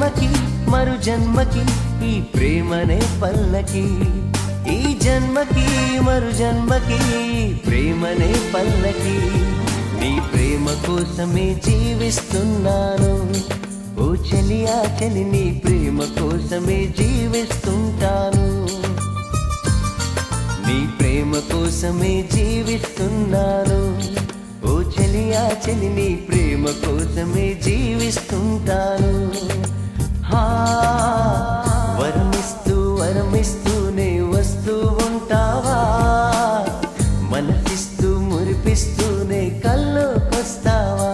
జన్మకి మరు జన్మకి ఈ ప్రేమనే పల్లకి ఈ జన్మకి మరు జన్మకి ఈ ప్రేమనే పల్లకి నీ ప్రేమ కోసమే జీవిస్తున్నాను ఓ చెలియా చెలి నీ ప్రేమ కోసమే జీవిస్తుంటాను నీ ప్రేమ కోసమే జీవిస్తున్నాను ఓ చెలియా చెలి నీ ప్రేమ కోసమే జీవిస్తుంటాను హా, వరమిస్తూ వరమిస్తూనే వస్తూ ఉంటావా మనసిస్తూ మురిపిస్తూనే కల్లోకొస్తావా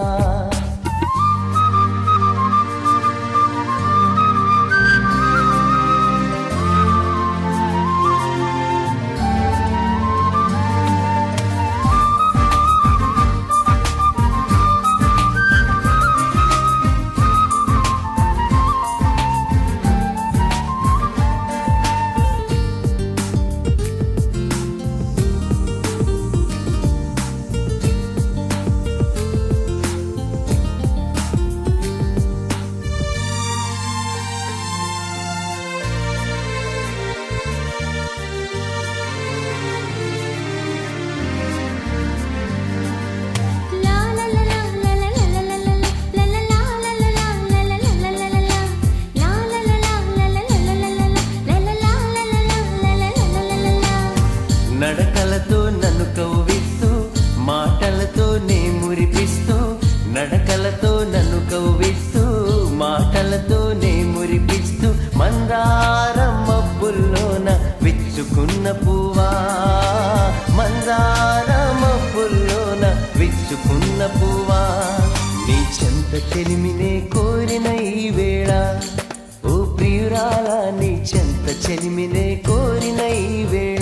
నడకలతో నన్ను కవ్విస్తూ మాటలతో నే మురిపిస్తూ నడకలతో నన్ను కవ్విస్తూ మాటలతో నే మురిపిస్తూ మందారం మబ్బుల్లోన విచ్చుకున్న పువ్వా మందార మబ్బుల్లోన విచ్చుకున్న పువ్వా నీ చెంత చెలిమినే కోరిన ఈ వేళ ఓ ప్రియురాల నీ చెంత చెలిమినే కోరిన ఈ వేళ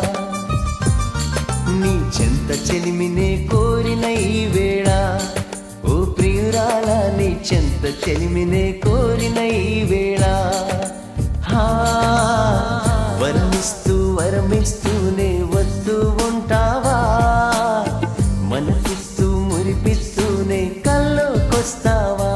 నీ చెంత చెలిమినే కోరిన ఈ వేళ ఓ ప్రియురాల నీ చెంత చెలిమినే కోరిన ఈ వేళ హా, వరమిస్తూ వరమిస్తూనే వస్తూ ఉంటావా మనసిస్తూ మురిపిస్తూనే కల్లోకొస్తావా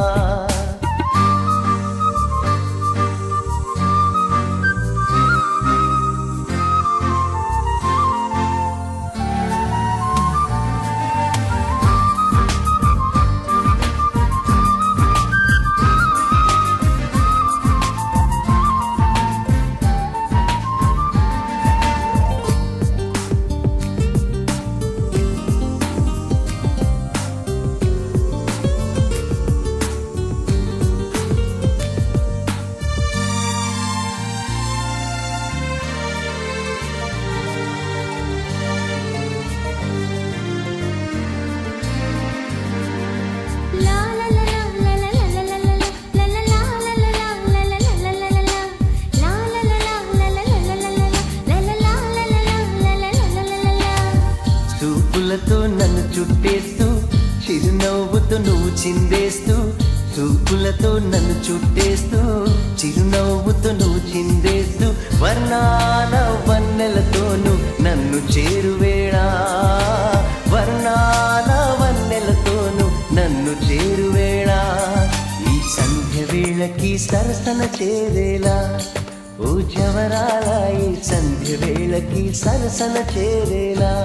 చూపులతో నన్ను చుట్టేస్తూ చిరునవ్వుతో నువ్వు చిందేస్తూ చూపులతో నన్ను చుట్టేస్తూ చిరునవ్వుతో నువ్వు చిందేస్తూ వర్ణాల వన్నెలతోను నన్ను చేరువేళా వర్ణాల వన్నెలతోను నన్ను చేరువేళా ఈ సంధ్య వేళకి సరసన చేరేలా ఓ జవరాల ఈ సంధ్య వేళకి సరసన చేరేలా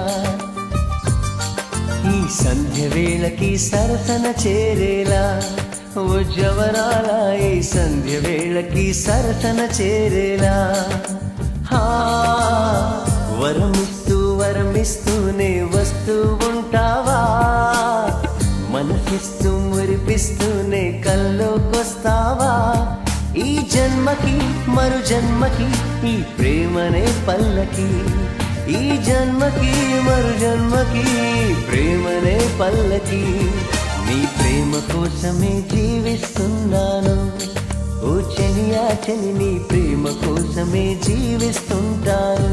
ఈ సంధ్య వేళకి సరసన చేరేలా ఓ జవరాల ఈ సంధ్య వేళకి సరసన చేరేలా హా వరమిస్తూ వరమిస్తూనే వస్తూ ఉంటావా మనసిస్తూ మురిపిస్తూనే కల్లోకొస్తావా ఈ జన్మకి మరు జన్మకి ఈ ప్రేమనే పల్లకి ఈ జన్మకి మరు జన్మకి ఈ ప్రేమనే పల్లకి నీ ప్రేమ కోసమే జీవిస్తున్నాను ఓ చెలియా చెలి నీ ప్రేమ కోసమే జీవిస్తుంటాను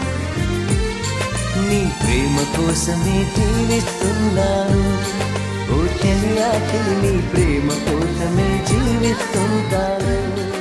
నీ ప్రేమ కోసమే జీవిస్తున్నాను ఓ చెలియా చెలి నీ ప్రేమ కోసమే జీవిస్తుంటాను